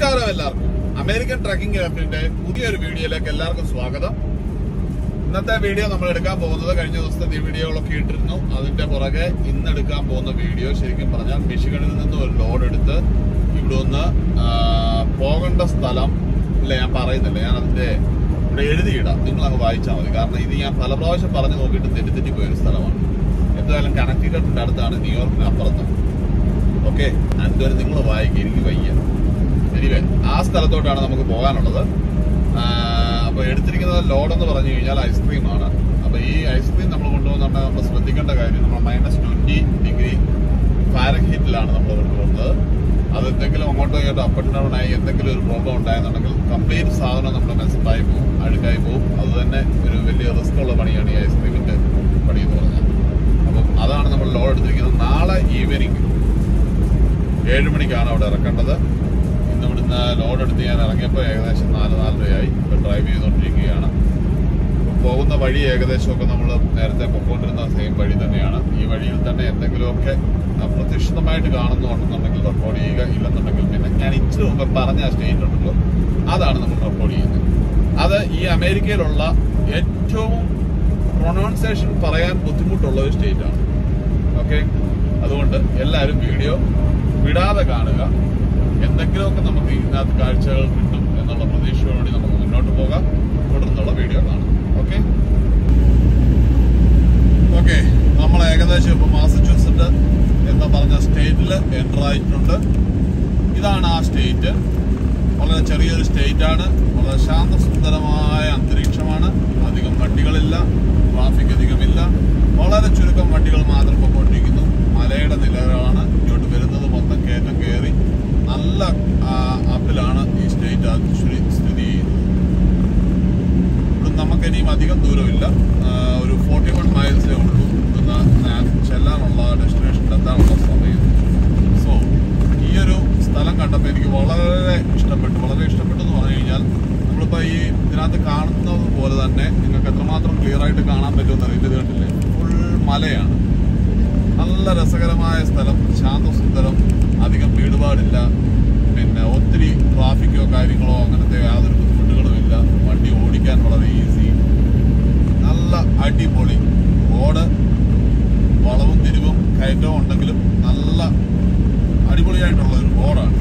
നമസ്കാരം എല്ലാവർക്കും American trekking ക്യാമ്പിന്റെ പുതിയൊരു വീഡിയോയിലേക്ക് എല്ലാവർക്കും സ്വാഗതം ഇന്നത്തെ വീഡിയോ നമ്മൾ എടുക്കാൻ പോകുന്നത് കഴിഞ്ഞ ദിവസത്തെ ഈ വീഡിയോകളൊക്കെ ഇട്ടിരുന്നു അതിന്റെ പുറകെ ഇന്ന് എടുക്കാൻ പോകുന്ന വീഡിയോ ശരിക്കും പറഞ്ഞാൽ മിഷിഗണിൽ നിന്ന് ഒരു ലോഡ് എടുത്ത് ഇവിടെ ഒന്ന് ആ, പോകേണ്ട സ്ഥലം ഇല്ല ഞാൻ പറയുന്നില്ല ഞാൻ അതിന്റെ ഇവിടെ എഴുതിയിടാം നിങ്ങൾ അങ്ങ് വായിച്ചാൽ മതി കാരണം ഇത് ഞാൻ പല പ്രാവശ്യം പറഞ്ഞു നോക്കിയിട്ട് തെറ്റിത്തെറ്റി പോയൊരു സ്ഥലമാണ് എന്തായാലും കണക്ടിക്കറ്റിന്റെ അടുത്താണ് ന്യൂയോർക്കിന് അപ്പുറത്ത് ഓക്കെ എന്തായാലും നിങ്ങൾ വായിക്കുക എനിക്ക് വയ്യ എനിവേ ആ സ്ഥലത്തോട്ടാണ് നമുക്ക് പോകാനുള്ളത് അപ്പൊ എടുത്തിരിക്കുന്നത് ലോഡ് എന്ന് പറഞ്ഞു കഴിഞ്ഞാൽ ഐസ്ക്രീം ആണ് അപ്പൊ ഈ ഐസ്ക്രീം നമ്മൾ കൊണ്ടുപോകുന്നുണ്ടെങ്കിൽ നമ്മൾ ശ്രദ്ധിക്കേണ്ട കാര്യം നമ്മൾ മൈനസ് ട്വന്റി ഡിഗ്രി ഫാരൻഹീറ്റിലാണ് നമ്മൾ കൊണ്ടുപോകുന്നത് അത് എന്തെങ്കിലും അങ്ങോട്ടോ ഇങ്ങോട്ടോ അപ്പ് ആൻഡ് ഡൗൺ ആയി എന്തെങ്കിലും ഒരു പ്രോബ്ലം ഉണ്ടായെന്നുണ്ടെങ്കിൽ കംപ്ലീറ്റ് സാധനം നമ്മുടെ മെസ്സായി പോകും അഴുക്കായി പോകും അത് തന്നെ ഒരു വലിയ റിസ്ക് ഉള്ള പണിയാണ് ഈ ഐസ്ക്രീമിന്റെ പണി എന്ന് പറഞ്ഞാൽ അപ്പം അതാണ് നമ്മൾ ലോഡ് എടുത്തിരിക്കുന്നത് നാളെ ഈവനിങ് ഏഴ് മണിക്കാണ് അവിടെ ഇറക്കേണ്ടത് ഇന്ന് ഇവിടുന്ന് ലോഡ് എടുത്ത് ഞാൻ ഇറങ്ങിയപ്പോൾ ഏകദേശം നാല് നാലരയായി ഇപ്പൊ ഡ്രൈവ് ചെയ്തുകൊണ്ടിരിക്കുകയാണ് ഇപ്പൊ പോകുന്ന വഴി ഏകദേശമൊക്കെ നമ്മൾ നേരത്തെ പൊക്കോണ്ടിരുന്ന സെയിം വഴി തന്നെയാണ് ഈ വഴിയിൽ തന്നെ എന്തെങ്കിലുമൊക്കെ അപ്രതീക്ഷിതമായിട്ട് കാണുന്നുണ്ടെന്നുണ്ടെങ്കിൽ റെക്കോർഡ് ചെയ്യുക ഇല്ലെന്നുണ്ടെങ്കിൽ പിന്നെ ഞാൻ ഇച്ചിരി മുമ്പ് പറഞ്ഞ ആ സ്റ്റേറ്റ് ഉണ്ടല്ലോ അതാണ് നമ്മൾ റെക്കോർഡ് ചെയ്യുന്നത് അത് ഈ അമേരിക്കയിലുള്ള ഏറ്റവും പ്രൊണൗൺസിയേഷൻ പറയാൻ ബുദ്ധിമുട്ടുള്ള ഒരു സ്റ്റേറ്റ് ആണ് ഓക്കെ അതുകൊണ്ട് എല്ലാവരും വീഡിയോ വിടാതെ കാണുക എന്തെങ്കിലുമൊക്കെ നമുക്ക് ഇതിനകത്ത് കാഴ്ചകൾ കിട്ടും എന്നുള്ള പ്രതീക്ഷയോടുകൂടി നമുക്ക് മുന്നോട്ട് പോകാം തുടർന്നുള്ള വീഡിയോ കാണാം ഓക്കെ ഓക്കെ നമ്മൾ ഏകദേശം ഇപ്പൊ മാസച്യൂസെറ്റ് എന്ന് പറഞ്ഞ സ്റ്റേറ്റിൽ എൻ്റർ ആയിട്ടുണ്ട് ഇതാണ് ആ സ്റ്റേറ്റ് വളരെ ചെറിയൊരു സ്റ്റേറ്റ് ആണ് വളരെ ശാന്തസുന്ദരമായ അന്തരീക്ഷമാണ് അധികം വണ്ടികളില്ല ട്രാഫിക് അധികമില്ല വളരെ ചുരുക്കം വണ്ടികൾ മാത്രം പൊക്കോണ്ടിരിക്കുന്നു മലയുടെ നിലകളാണ് ഇങ്ങോട്ട് വരുന്നത് മൊത്തം കയറ്റം കയറി നല്ല ആ, അപ്പിലാണ് ഈ സ്റ്റേറ്റ് ആക്ച്വലി സ്ഥിതി ചെയ്യുന്നത് ഇവിടുന്ന് നമുക്ക് ഇനിയും അധികം ദൂരമില്ല ആ, ഒരു ഫോർട്ടി വൺ മൈൽസേ ഉള്ളൂ ഇവിടുന്ന് ഞാൻ ചെല്ലാനുള്ള ഡെസ്റ്റിനേഷനിൽ എത്താനുള്ള സമയം സോ ഈ ഒരു സ്ഥലം കണ്ടപ്പോൾ എനിക്ക് വളരെ ഇഷ്ടപ്പെട്ടു വളരെ ഇഷ്ടപ്പെട്ടു എന്ന് പറഞ്ഞു കഴിഞ്ഞാൽ നമ്മളിപ്പോൾ ഈ ഇതിനകത്ത് കാണുന്നത് പോലെ തന്നെ നിങ്ങൾക്ക് എത്രമാത്രം ക്ലിയർ ആയിട്ട് കാണാൻ പറ്റുമെന്ന് അറിയില്ല ഇത് കണ്ടില്ലേ ഫുൾ മലയാണ് നല്ല രസകരമായ സ്ഥലം ശാന്തസുന്ദരം അധികം വീടുപാടില്ല പിന്നെ ഒത്തിരി ട്രാഫിക്കോ കാര്യങ്ങളോ അങ്ങനത്തെ യാതൊരു ബുദ്ധിമുട്ടുകളും ഇല്ല വണ്ടി ഓടിക്കാൻ വളരെ ഈസി നല്ല അടിപൊളി റോഡ് വളവും തിരിവും കയറ്റവും ഉണ്ടെങ്കിലും നല്ല അടിപൊളിയായിട്ടുള്ള ഒരു റോഡാണ്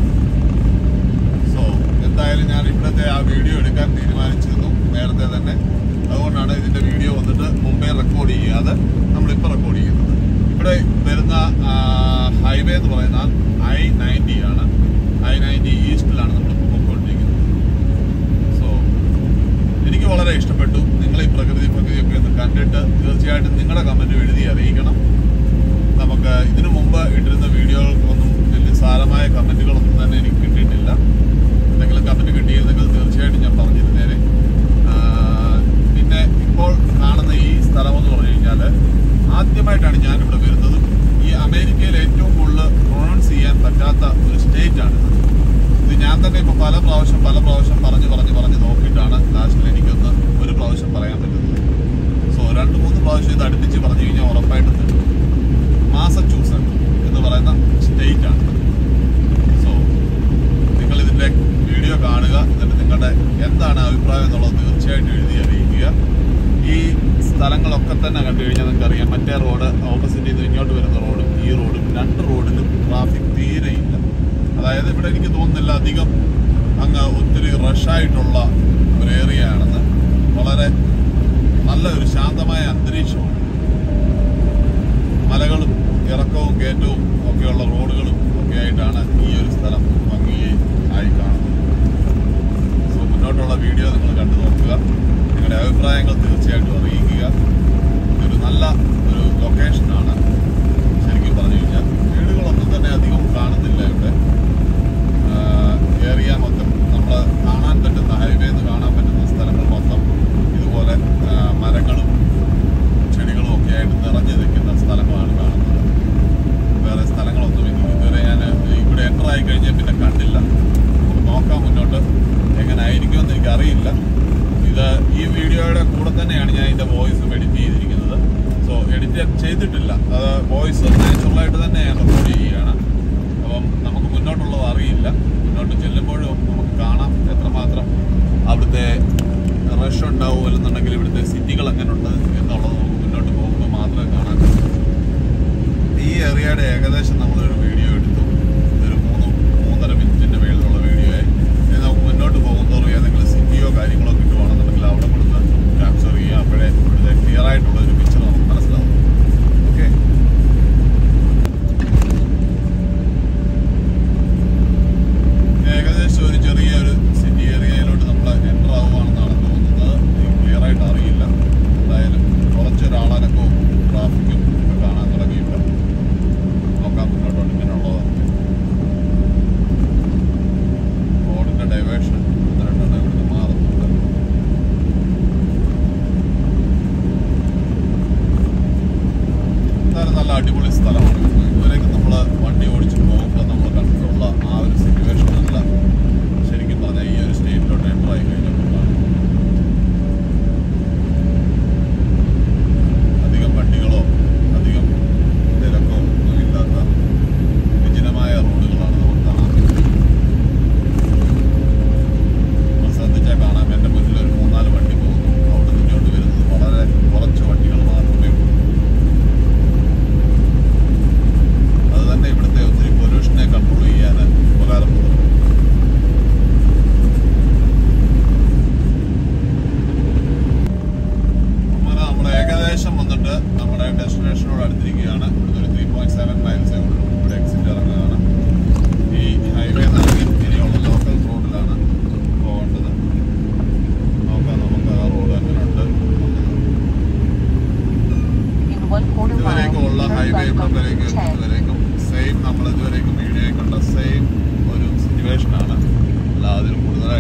സോ എന്തായാലും ഞാൻ ഇവിടുത്തെ ആ വീഡിയോ എടുക്കാൻ തീരുമാനിച്ചിരുന്നു നേരത്തെ തന്നെ അതുകൊണ്ടാണ് ഇതിന്റെ വീഡിയോ വന്നിട്ട് മുമ്പേ റെക്കോർഡ് ചെയ്യാതെ നമ്മളിപ്പോൾ റെക്കോർഡ് ചെയ്യുന്നത് ഇവിടെ വരുന്ന ഹൈവേ എന്ന് പറയുന്നത് ഐ നയൻറ്റി ആണ് ഐ നയൻറ്റി ഈസ്റ്റിലാണ് നമ്മൾ പോയിക്കൊണ്ടിരിക്കുന്നത് സോ എനിക്ക് വളരെ ഇഷ്ടപ്പെട്ടു നിങ്ങൾ ഈ പ്രകൃതി പ്രകൃതിയൊക്കെ ഒന്ന് കണ്ടിട്ട് തീർച്ചയായിട്ടും നിങ്ങളുടെ കമന്റ് എഴുതി അറിയിക്കണം നമുക്ക് ഇതിനു മുമ്പ് ഇട്ടിരുന്ന വീഡിയോകൾക്കൊന്നും വലിയ സാരമായ കമന്റുകളൊന്നും തന്നെ എനിക്ക് കിട്ടിയിട്ടില്ല എന്തെങ്കിലും കമന്റ് കിട്ടിയിരുന്നെങ്കിൽ തീർച്ചയായിട്ടും ഞാൻ പറഞ്ഞിരുന്നേനെ ആ, പിന്നെ ഇപ്പോൾ കാണുന്ന ഈ സ്ഥലം എന്ന് പറഞ്ഞു കഴിഞ്ഞാൽ ആദ്യമായിട്ടാണ് ഞാൻ ഇവിടെ വരുന്നത് ഈ അമേരിക്കയിൽ ഏറ്റവും കൂടുതൽ പ്രൊണൗൺസ് ചെയ്യാൻ പറ്റാത്ത ഒരു സ്റ്റേറ്റ് ആണ് ഇത് ഞാൻ തന്നെ ഇപ്പൊ പല പ്രാവശ്യം പല പ്രാവശ്യം പറഞ്ഞ് പറഞ്ഞ് പറഞ്ഞ് നോക്കിയിട്ടാണ് ലാസ്റ്റിൽ എനിക്കൊന്ന് ഒരു പ്രാവശ്യം പറയാൻ പറ്റുന്നത് സോ രണ്ട് മൂന്ന് പ്രാവശ്യം ഇത് അടുപ്പിച്ച് പറഞ്ഞു കഴിഞ്ഞാൽ ഉറപ്പായിട്ടും കിട്ടും മാസച്ചൂസറ്റ് എന്ന് പറയുന്ന സ്റ്റേറ്റ് ആണ് സോ നിങ്ങൾ ഇതിന്റെ വീഡിയോ കാണുക എന്നിട്ട് നിങ്ങളുടെ എന്താണ് അഭിപ്രായം എന്നുള്ളത് തീർച്ചയായിട്ടും എഴുതി അറിയിക്കുക ഈ സ്ഥലങ്ങളൊക്കെ തന്നെ കണ്ടു കഴിഞ്ഞാൽ നിങ്ങൾക്ക് അറിയാം മറ്റേ റോഡ് ഓപ്പോസിറ്റ് ചെയ്ത് ഇങ്ങോട്ട് വരുന്ന റോഡും ഈ റോഡും രണ്ട് റോഡിലും ട്രാഫിക് തീരെയില്ല അതായത് ഇവിടെ എനിക്ക് തോന്നുന്നില്ല അധികം അങ്ങ് ഒത്തിരി റഷായിട്ടുള്ള ഒരു ഏരിയ ആണെന്ന് വളരെ നല്ല ഒരു ശാന്തമായ അന്തരീക്ഷമാണ് മലകളും ഇറക്കവും കയറ്റവും ഒക്കെയുള്ള റോഡുകളും ഒക്കെ ആയിട്ടാണ് ഈ ഒരു സ്ഥലം ഭംഗിയായി ആയി കാണുന്നത് സോ മുന്നോട്ടുള്ള വീഡിയോ നിങ്ങൾ കണ്ടു നോക്കുക നിങ്ങളുടെ അഭിപ്രായങ്ങൾ തീർച്ചയായിട്ടും അറിയിക്കുക ഇതൊരു നല്ല ഒരു ലൊക്കേഷനാണ് ശരിക്കും പറഞ്ഞു കഴിഞ്ഞാൽ വീടുകളൊന്നും തന്നെ അധികം കാണുന്നില്ല ഇവിടെ ഏറിയ മൊത്തം നമ്മൾ കാണാൻ പറ്റുന്ന ഹൈവേ എന്ന് കാണാൻ പറ്റുന്ന സ്ഥലങ്ങൾ മൊത്തം ഇതുപോലെ ആ, മരങ്ങളും ചെടികളും ഒക്കെ ആയിട്ട് നിറഞ്ഞു നിൽക്കുന്ന സ്ഥലങ്ങളാണ് കാണുന്നത് വേറെ സ്ഥലങ്ങളൊന്നും എനിക്ക് ഇതുവരെ ഞാൻ ഇവിടെ എൻ്റർ ആയി കഴിഞ്ഞാൽ പിന്നെ കണ്ടില്ല നമുക്ക് നോക്കാം മുന്നോട്ട് എങ്ങനെ ആയിരിക്കുമെന്ന് എനിക്ക് അറിയില്ല ഇത് ഈ വീഡിയോയുടെ കൂടെ തന്നെയാണ് ഞാൻ ഇതിന്റെ വോയിസും എഡിറ്റ് ചെയ്തിരിക്കുന്നത് സോ എഡിറ്റ് ചെയ്തിട്ടില്ല അത് വോയിസ് നാച്ചുറലായിട്ട് തന്നെ ഞാൻ റെക്കോർഡ് ചെയ്യുകയാണ് അപ്പം നമുക്ക് മുന്നോട്ടുള്ളത് അറിയില്ല മുന്നോട്ട് ചെല്ലുമ്പോഴും നമുക്ക്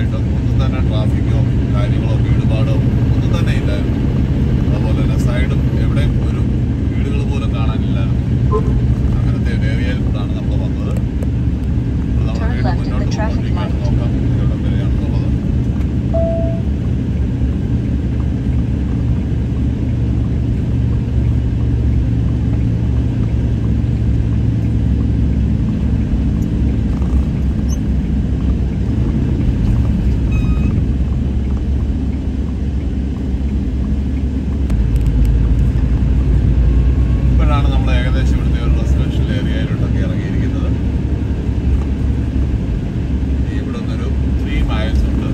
നാളുകളായിട്ട് ഒന്നും തന്നെ ട്രാഫിക്കോ കാര്യങ്ങളോ കേടുപാടോ ഒന്നും തന്നെ ഇല്ലായിരുന്നു അതുപോലെ തന്നെ സൈഡും എവിടെയും ഒരു വീടുകൾ പോലും കാണാനില്ലായിരുന്നു അങ്ങനത്തെ ഒരു ഏരിയയിൽ കൂടാണ് നമ്മൾ വന്നത് ഇപ്പോൾ നമ്മൾ Turn വീണ്ടും left at the മുന്നോട്ട് traffic പോയിക്കൊണ്ടിരിക്കുകയാണ് light. നോക്കാം എവിടെ വരെയാണെന്നുള്ളത് ഇപ്പോഴാണ് നമ്മൾ ഏകദേശം ഇവിടുത്തെ ഒരു റെസിഡൻഷ്യൽ ഏരിയയിലോട്ടൊക്കെ ഇറങ്ങിയിരിക്കുന്നത് ഇവിടെ നിന്നൊരു ത്രീ മൈൽസ് ഉണ്ട്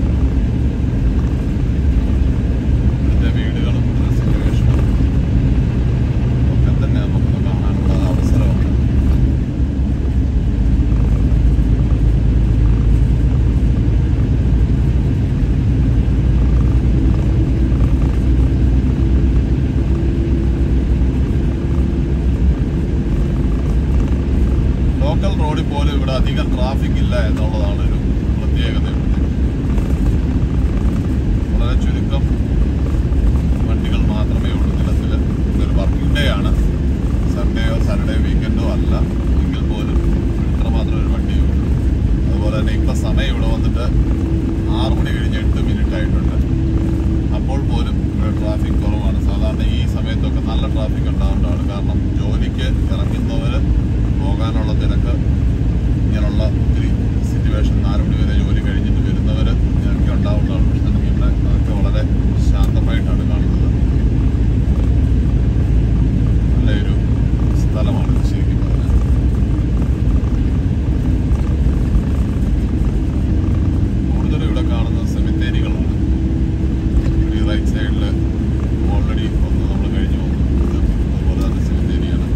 ഇവിടുത്തെ വീടുകളും സിറ്റുവേഷനും ഒക്കെ തന്നെ നമുക്കൊന്ന് കാണാനുള്ള അവസരമുണ്ട് ലോക്കൽ റോഡിൽ പോലും ഇവിടെ അധികം ട്രാഫിക് ഇല്ല എന്നുള്ളതാണ് ഒരു പ്രത്യേകത ഇവിടുത്തെ വളരെ ചുരുക്കം വണ്ടികൾ മാത്രമേ ഉള്ളൂ നിലത്തിൽ ഇതൊരു വർക്കിംഗ് ഡേ ആണ് സൺഡേയോ സാറ്റർഡേ വീക്കെൻഡോ അല്ല എങ്കിൽ പോലും ഇത്രമാത്രം ഒരു വണ്ടിയേ ഉള്ളൂ അതുപോലെ തന്നെ ഇപ്പം സമയം ഇവിടെ വന്നിട്ട് ആറ് മണി കഴിഞ്ഞ് എട്ട് മിനിറ്റ് ആയിട്ടുണ്ട് അപ്പോൾ പോലും ഇവിടെ ട്രാഫിക് കുറവാണ് സാധാരണ ഈ സമയത്തൊക്കെ നല്ല ട്രാഫിക് ഉണ്ടാവേണ്ടതാണ് കാരണം ജോലിക്ക് ഇറങ്ങുന്നവർ പോകാനുള്ള തിരക്ക് ഇങ്ങനെയുള്ള ഒത്തിരി സിറ്റുവേഷൻ നാല് മണി വരെ ജോലി കഴിഞ്ഞിട്ട് വരുന്നവർ ഇങ്ങനെയൊക്കെ ഉണ്ടാവേണ്ടതാണ് പക്ഷെ നമുക്ക് ഇവിടെ അതൊക്കെ വളരെ ശാന്തമായിട്ടാണ് കാണുന്നത് നല്ലൊരു സ്ഥലമാണ് ഇത് ശരിക്കും പറഞ്ഞാൽ കൂടുതലും ഇവിടെ കാണുന്നത് സെമിത്തേരികളാണ് ഈ റൈറ്റ് സൈഡിൽ ഓൾറെഡി ഒന്ന് നമ്മൾ കഴിഞ്ഞു വന്നു ഇത് അതുപോലെ തന്നെ സെമിത്തേരിയാണ്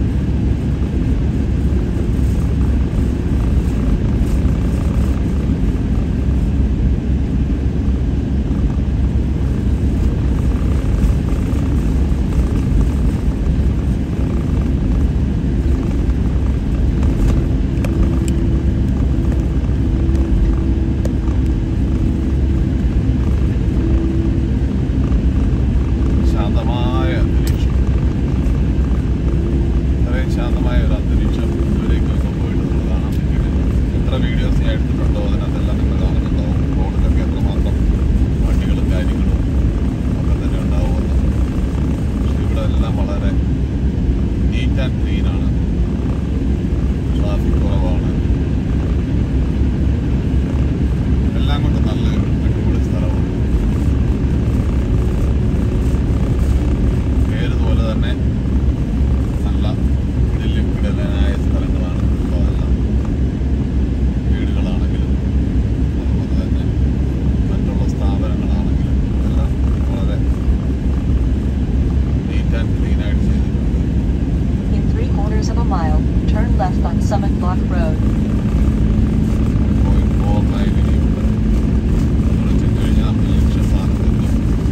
ശാന്തമായ അന്തരീക്ഷം ഇത്രയും ശാന്തമായ ഒരു അന്തരീക്ഷം ഇവരേക്കൊക്കെ പോയിട്ട് നമ്മൾ കാണാൻ പറ്റിയിട്ടില്ല എത്ര വീഡിയോസ് ഞാൻ എടുത്തിട്ടുണ്ടോ അതിനകത്തെല്ലാം നിങ്ങൾ കാണുന്നുണ്ടാവും റോഡിലൊക്കെ എത്രമാത്രം വണ്ടികളും കാര്യങ്ങളും ഒക്കെ തന്നെ ഉണ്ടാവുമെന്ന് പക്ഷെ ഇവിടെ എല്ലാം വളരെ നീറ്റ് ആൻഡ് ക്ലീൻ ആണ് ട്രാഫിക് കുറവാണ് എല്ലാം കൊണ്ടും നല്ലൊരു അടിപൊളി സ്ഥലമാണ് പേരുപോലെ തന്നെ നല്ല കിടിലം കിടലനായ സ്ഥലങ്ങളാണ് ഉള്ളതെല്ലാം വീടുകളാണെങ്കിലും അതുപോലെ തന്നെ മറ്റുള്ള സ്ഥാപനങ്ങളാണെങ്കിലും എല്ലാം വളരെ നീറ്റ് ആൻഡ് ക്ലീൻ ആയിട്ട് ചെയ്തിട്ടുണ്ട് In three quarters of a mile, turn left on Summit Block Road. Point four nine ഇനിയുണ്ട് നമ്മൾ ചെന്ന് കഴിഞ്ഞാൽ നമ്മൾ ലക്ഷ്യസ്ഥാനത്തെത്തും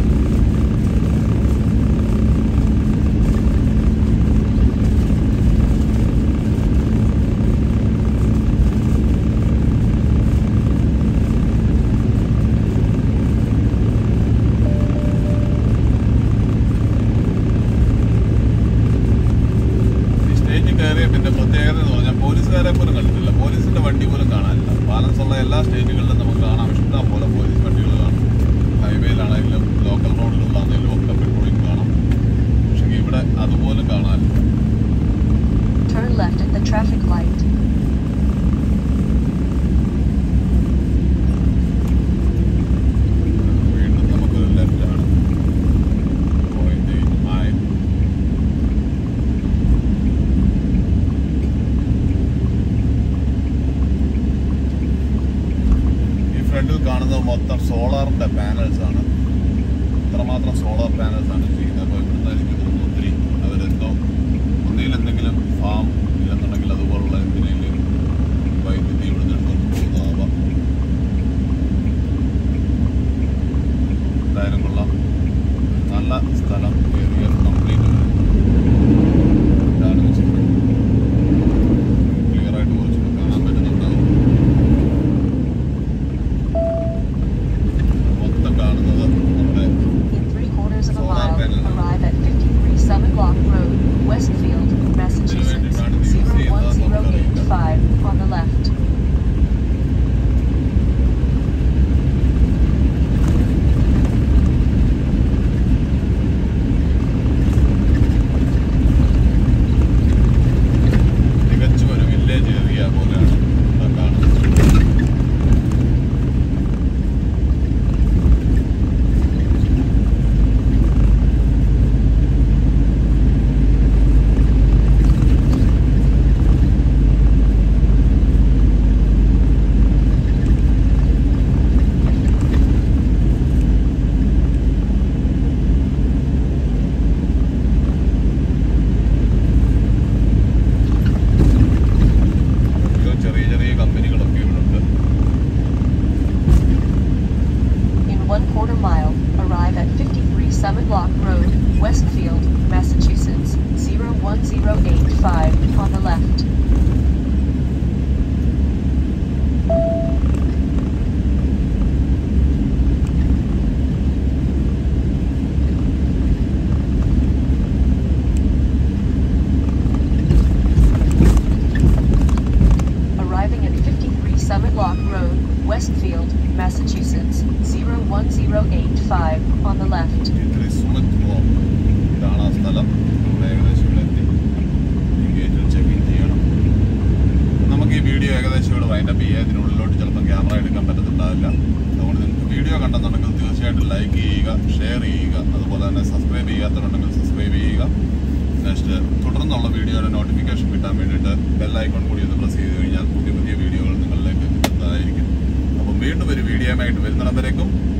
ഈ സ്റ്റേറ്റിൽ കയറിയ പിന്നെ പ്രത്യേകത എന്ന് പറഞ്ഞാൽ പോലീസുകാരെ പോലും കണ്ടിട്ടില്ല പോലീസിന്റെ വണ്ടി പോലും കാണാനില്ല ബാലൻസ് ഉള്ള എല്ലാ സ്റ്റേറ്റുകളിലും നമുക്ക് കാണാം ഇഷ്ടം പോലെ പോലീസ് വണ്ടികൾ കാണും ഹൈവേയിലാണെങ്കിലും ലോക്കൽ റോഡിലുള്ളതാണെങ്കിലും ഒക്കെ പെട്രോളിംഗ് കാണാം പക്ഷേ ഇവിടെ അതുപോലും കാണാനില്ല Turn left at the traffic light. വീണ്ടും നമുക്കൊരു ലെഫ്റ്റ് ആണ് പോയിന്റ് എയ്റ്റ് മൈൽ ഈ ഫ്രണ്ടിൽ കാണുന്നത് മൊത്തം സോളാറിന്റെ പാനൽസ് ആണ് ഇത്രമാത്രം സോളാർ പാനൽസ് ആണ് ചെയ്യുന്നത് അപ്പോൾ ഇവിടുന്ന് എനിക്ക് തോന്നുന്നു ഒത്തിരി അവരെന്തോ ഒന്നിയിൽ എന്തെങ്കിലും ഫാം ഇല്ലെന്നുണ്ടെങ്കിൽ അതുപോലുള്ള എന്തിനേലും വൈദ്യുതി ഇവിടുന്ന് എടുത്തുകൊണ്ട് പോകുന്നതാവാം എന്തായാലും കൊള്ളാം നല്ല സ്ഥലം ഏരിയ കംപ്ലീറ്റ് ഇതാണ് വെച്ചിട്ട് ക്ലിയർ ആയിട്ട് കുറച്ചുകൂടെ കാണാൻ പറ്റുന്നുണ്ടാവും Massachusetts, 01085, on the left. ഇത്തിരി സുമറ്റ് ബ്ലോക്ക് ഇതാണ് ആ സ്ഥലം ഇവിടെ ഏകദേശം ഇവിടെ എത്തി ഈ ഗേറ്റിൽ ചെക്ക് ഇൻ ചെയ്യണം നമുക്ക് ഈ വീഡിയോ ഏകദേശം ഇവിടെ വൈൻഡപ്പ് ചെയ്യാം ഇതിനുള്ളിലോട്ട് ചിലപ്പോൾ ക്യാമറ എടുക്കാൻ പറ്റത്തുണ്ടാവില്ല അതുകൊണ്ട് നിങ്ങൾക്ക് വീഡിയോ കണ്ടെന്നുണ്ടെങ്കിൽ തീർച്ചയായിട്ടും ലൈക്ക് ചെയ്യുക ഷെയർ ചെയ്യുക അതുപോലെ തന്നെ സബ്സ്ക്രൈബ് ചെയ്യാത്തവരുണ്ടെങ്കിൽ സബ്സ്ക്രൈബ് ചെയ്യുക നെക്സ്റ്റ് തുടർന്നുള്ള വീഡിയോയുടെ നോട്ടിഫിക്കേഷൻ കിട്ടാൻ വേണ്ടിയിട്ട് ബെല്ലൈക്കൺ കൂടി ഒന്ന് പ്രസ് ചെയ്ത് കഴിഞ്ഞാൽ പുതിയ പുതിയ വീഡിയോകൾ നിങ്ങളിലേക്ക് എത്തുന്നതായിരിക്കും അപ്പം വീണ്ടും ഒരു വീഡിയോയുമായിട്ട് വരുന്നിടം വരേക്കും